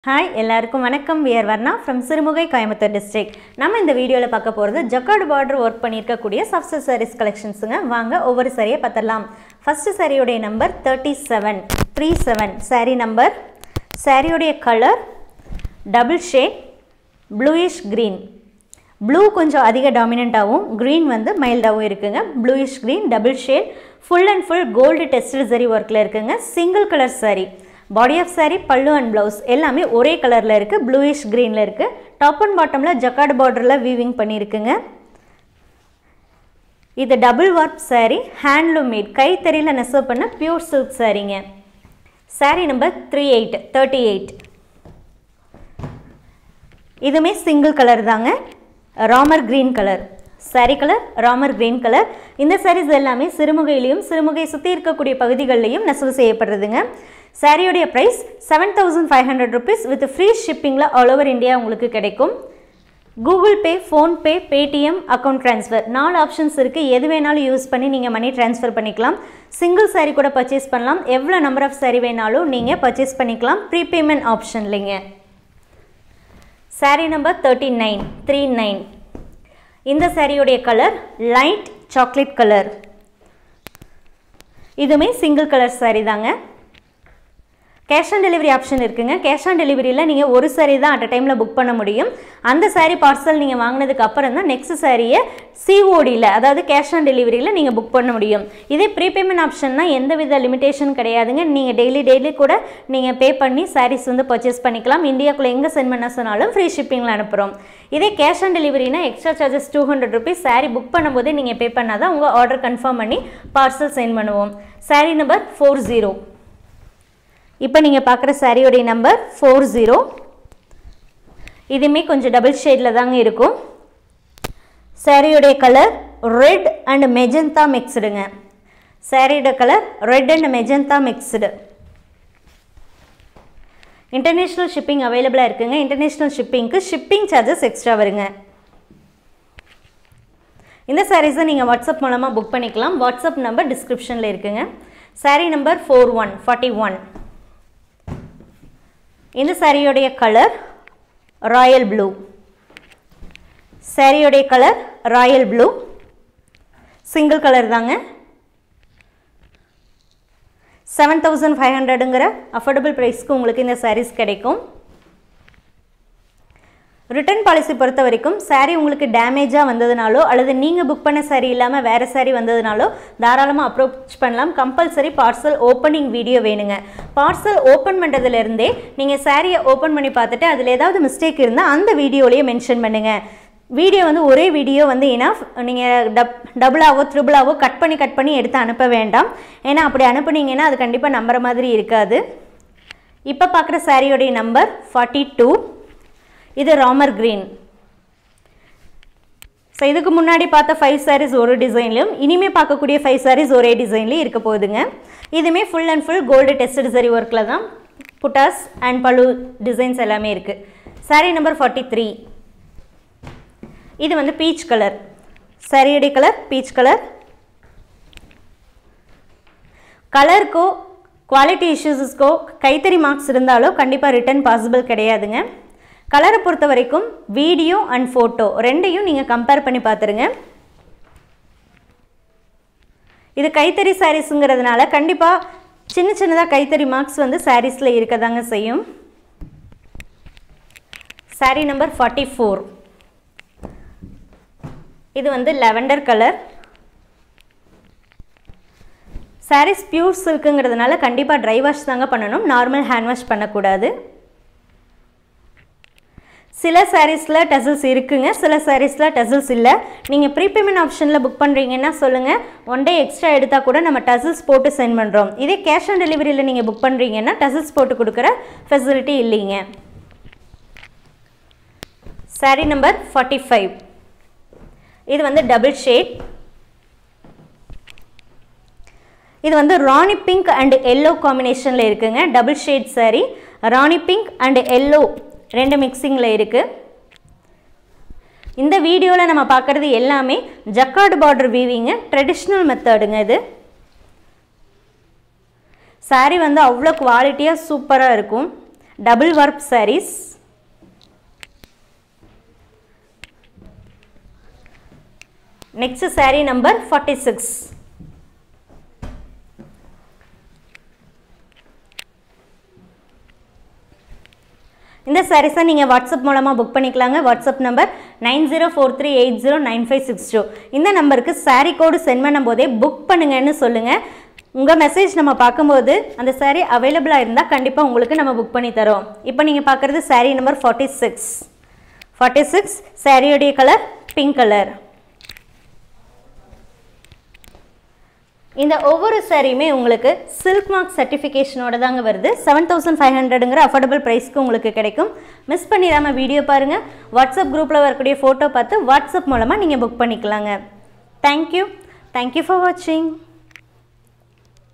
hi எல்லாருக்கும் வணக்கம் we're Varna from Sirumugai Coimbatore district நம்ம இந்த வீடியோவில் பார்க்க போகிறது ஜக்கார்டு பார்டர் ஒர்க் பண்ணியிருக்கக்கூடிய சாஃப்ட் சாரீஸ் கலெக்ஷன்ஸுங்க வாங்க ஒவ்வொரு சாரியை பார்த்துடலாம் ஃபஸ்ட்டு சாரியுடைய number thirty seven three seven saree number சாரியுடைய colour double shade bluish green blue கொஞ்சம் அதிக டாமினண்ட்டாகவும் க்ரீன் வந்து மைல்டாகவும் இருக்குங்க bluish green double shade full and full gold tested சரி ஒர்க்கில் இருக்குங்க single colour saree body of saree pallu and blouse எல்லாமே ஒரே கலரில் இருக்குது ப்ளூயிஷ் க்ரீனில் இருக்குது டாப் அண்ட் பாட்டமில் ஜக்கார்டு பார்டரில் வீவிங் பண்ணியிருக்குங்க இது double warp saree handloom made கைத்தறியில் நெசவு பண்ண பியூர் சில்க் சாரீங்க saree number three eight thirty eight இதுவுமே சிங்கிள் கலர் தாங்க Ramar green colour saree colour Ramar green colour இந்த sarees எல்லாமே சிறுமுகையிலையும் சிறுமுகை சுற்றி இருக்கக்கூடிய பகுதிகளிலையும் நெசவு செய்யப்படுறதுங்க சாரியோடைய price seven thousand five hundred rupees with free ஷிப்பிங்கில் ஆல் ஓவர் இந்தியா உங்களுக்கு கிடைக்கும் கூகுள் பே ஃபோன்பே பேடிஎம் அக்கௌண்ட் ட்ரான்ஸ்ஃபர் நாலு ஆப்ஷன்ஸ் இருக்குது எது வேணாலும் யூஸ் பண்ணி நீங்கள் மணி ட்ரான்ஸ்ஃபர் பண்ணிக்கலாம் சிங்கிள் saree கூட பர்ச்சேஸ் பண்ணலாம் எவ்வளோ நம்பர் ஆஃப் saree வேணாலும் நீங்கள் பர்ச்சேஸ் பண்ணிக்கலாம் ப்ரீபேமெண்ட் ஆப்ஷன் இல்லைங்க saree number thirty nine three nine இந்த சாரியுடைய கலர் லைட் சாக்லேட் கலர் இதுவுமே சிங்கிள் கலர் saree தாங்க கேஷ் ஆன் டெலிவரி ஆப்ஷன் இருக்குங்க கேஷ் ஆன் டெலிவரியில் நீங்கள் ஒரு saree தான் அட் அ டைமில் புக் பண்ண முடியும் அந்த saree பார்சல் நீங்கள் வாங்கினதுக்கு அப்புறம் தான் நெக்ஸ்ட் சாரியை சிஓடியில் அதாவது கேஷ் ஆன் டெலிவரியில் நீங்கள் புக் பண்ண முடியும் இதே ப்ரீபேமெண்ட் ஆப்ஷன்னா எந்த வித லிமிடேஷன் கிடையாதுங்க நீங்கள் டெய்லி டெய்லி கூட நீங்கள் பே பண்ணி sarees வந்து பர்ச்சேஸ் பண்ணிக்கலாம் இந்தியாக்குள்ளே எங்கே சென்ட் பண்ண சொன்னாலும் ஃப்ரீ ஷிப்பிங்கில் அனுப்புகிறோம் இதே கேஷ் ஆன் டெலிவரினா extra charges two hundred rupees saree book பண்ணும்போதே நீங்கள் பே பண்ணால் தான் உங்கள் ஆர்டர் கன்ஃபார்ம் பண்ணி பார்சல் சென்ட் பண்ணுவோம் saree நம்பர் ஃபோர் ஜீரோ இப்போ நீங்கள் பார்க்குற சாரியோடைய நம்பர் ஃபோர் ஜீரோ இதுவுமே கொஞ்சம் டபுள் ஷேடில் தாங்க இருக்கும் சாரியோடைய கலர் ரெட் அண்ட் மெஜந்தா மிக்ஸ்டுங்க சாரியோட colour red and magenta mixed international shipping அவைலபிளாக இருக்குங்க இன்டர்நேஷ்னல் ஷிப்பிங்க்கு ஷிப்பிங் சார்ஜஸ் எக்ஸ்ட்ரா வருங்க இந்த சாரீஸை நீங்கள் வாட்ஸ்அப் மூலமாக புக் பண்ணிக்கலாம் வாட்ஸ்அப் நம்பர் டிஸ்கிரிப்ஷனில் இருக்குங்க saree number four one forty one இந்த சாரியோடைய கலர் ராயல் ப்ளூ சாரியோடைய colour royal blue single colour தாங்க செவன் தௌசண்ட் ஃபைவ் ஹண்ட்ரடுங்கிற அஃபோர்டபுள் ப்ரைஸ்க்கு உங்களுக்கு இந்த சாரீஸ் கிடைக்கும் ரிட்டர்ன் பாலிசி பொறுத்த வரைக்கும் சாரீ உங்களுக்கு டேமேஜாக வந்ததுனாலோ அல்லது நீங்கள் புக் பண்ண சாரீ இல்லாமல் வேறு சாரீ வந்ததுனாலோ தாராளமாக அப்ரோச் பண்ணலாம் கம்பல்சரி பார்சல் ஓப்பனிங் வீடியோ வேணுங்க பார்சல் ஓப்பன் பண்ணுறதுலேருந்தே நீங்கள் சாரியை ஓப்பன் பண்ணி பார்த்துட்டு அதில் ஏதாவது மிஸ்டேக் இருந்தால் அந்த வீடியோலேயே மென்ஷன் பண்ணுங்கள் வீடியோ வந்து ஒரே வீடியோ வந்து இனஃப் நீங்கள் டப் டபுளாவோ த்ரிபிளாவோ கட் பண்ணி கட் பண்ணி எடுத்து அனுப்ப வேண்டாம் ஏன்னா அப்படி அனுப்புனீங்கன்னா அது கண்டிப்பாக நம்புற மாதிரி இருக்காது இப்போ பார்க்குற சாரியோடைய நம்பர் ஃபார்ட்டி டூ இது ராமர் க்ரீன் ஸோ இதுக்கு முன்னாடி பார்த்த ஃபைவ் சாரீஸ் ஒரு டிசைன்லையும் இனிமேல் பார்க்கக்கூடிய ஃபைவ் சாரீஸ் ஒரே டிசைன்லேயும் இருக்க போகுதுங்க இதுவுமே full and full gold tested சரி ஒர்க்கில் தான் புட்டாஸ் அண்ட் பழு டிசைன்ஸ் எல்லாமே இருக்குது சாரீ நம்பர் ஃபார்ட்டி த்ரீ இது வந்து பீச் கலர் சாரியுடைய கலர் பீச் கலர் கலருக்கோ குவாலிட்டி இஷ்யூஸஸ்க்கோ கைத்தறி மார்க்ஸ் இருந்தாலோ கண்டிப்பாக ரிட்டர்ன் பாசிபிள் கிடையாதுங்க கலரை பொறுத்த வரைக்கும் வீடியோ அண்ட் ஃபோட்டோ ரெண்டையும் நீங்கள் கம்பேர் பண்ணி பார்த்துருங்க இது கைத்தறி சாரீஸுங்கிறதுனால கண்டிப்பாக சின்ன சின்னதாக கைத்தறி மார்க்ஸ் வந்து சாரீஸில் இருக்க தாங்க செய்யும் சாரீ நம்பர் ஃபார்ட்டி ஃபோர் இது வந்து லெவண்டர் கலர் சாரீஸ் பியூர் சில்க்குங்கிறதுனால கண்டிப்பாக ட்ரை வாஷ் தாங்க பண்ணணும் நார்மல் ஹேண்ட் வாஷ் பண்ணக்கூடாது சில சாரீஸில் டசல்ஸ் இருக்குங்க சில சாரீஸில் டசல்ஸ் இல்லை நீங்கள் ப்ரீபேமெண்ட் ஆப்ஷனில் புக் பண்ணுறீங்கன்னா சொல்லுங்கள் ஒன் டே எக்ஸ்ட்ரா எடுத்தால் கூட நம்ம டசல்ஸ் போட்டு சென்ட் பண்ணுறோம் இதே கேஷ் ஆன் டெலிவரியில் நீங்கள் புக் பண்ணுறீங்கன்னா டசல்ஸ் போட்டு கொடுக்குற ஃபெசிலிட்டி இல்லைங்க சாரீ நம்பர் ஃபார்ட்டி ஃபைவ் இது வந்து டபுள் ஷேட் இது வந்து ராணி பிங்க் அண்ட் எல்லோ காம்பினேஷனில் இருக்குங்க double shade saree rani pink and yellow ரெண்டு மிக்சிங்கில் இருக்குது இந்த வீடியோவில் நம்ம பார்க்குறது எல்லாமே ஜக்கார்டு பார்டர் வீவிங்க ட்ரெடிஷ்னல் மெத்தடுங்க இது saree வந்து அவ்வளோ குவாலிட்டியாக சூப்பராக இருக்கும் double work sarees next saree number forty six இந்த சாரீஸை நீங்கள் வாட்ஸ்அப் மூலமாக புக் பண்ணிக்கலாங்க WhatsApp number nine zero four three eight zero nine five six two இந்த நம்பருக்கு saree கோடு சென்ட் பண்ணும் போதே புக் பண்ணுங்கன்னு சொல்லுங்கள் உங்கள் மெசேஜ் நம்ம பார்க்கும்போது அந்த saree அவைலபிளாக இருந்தால் கண்டிப்பாக உங்களுக்கு நம்ம புக் பண்ணி தரோம் இப்போ நீங்கள் பார்க்குறது saree number forty six forty six சாரியோடைய கலர் பிங்க் கலர் இந்த ஒவ்வொரு சாரியுமே உங்களுக்கு சில்க் மார்க் சர்டிஃபிகேஷனோட தாங்க வருது செவன் தௌசண்ட் ஃபைவ் ஹண்ட்ரடுங்கிற அஃபோர்டபுள் ப்ரைஸ்க்கு உங்களுக்கு கிடைக்கும் மிஸ் பண்ணிடாமல் வீடியோ பாருங்கள் வாட்ஸ்அப் குரூப்பில் வரக்கூடிய ஃபோட்டோ பார்த்து வாட்ஸ்அப் மூலமாக நீங்கள் புக் பண்ணிக்கலாங்க தேங்க்யூ தேங்க்யூ ஃபார் வாட்சிங்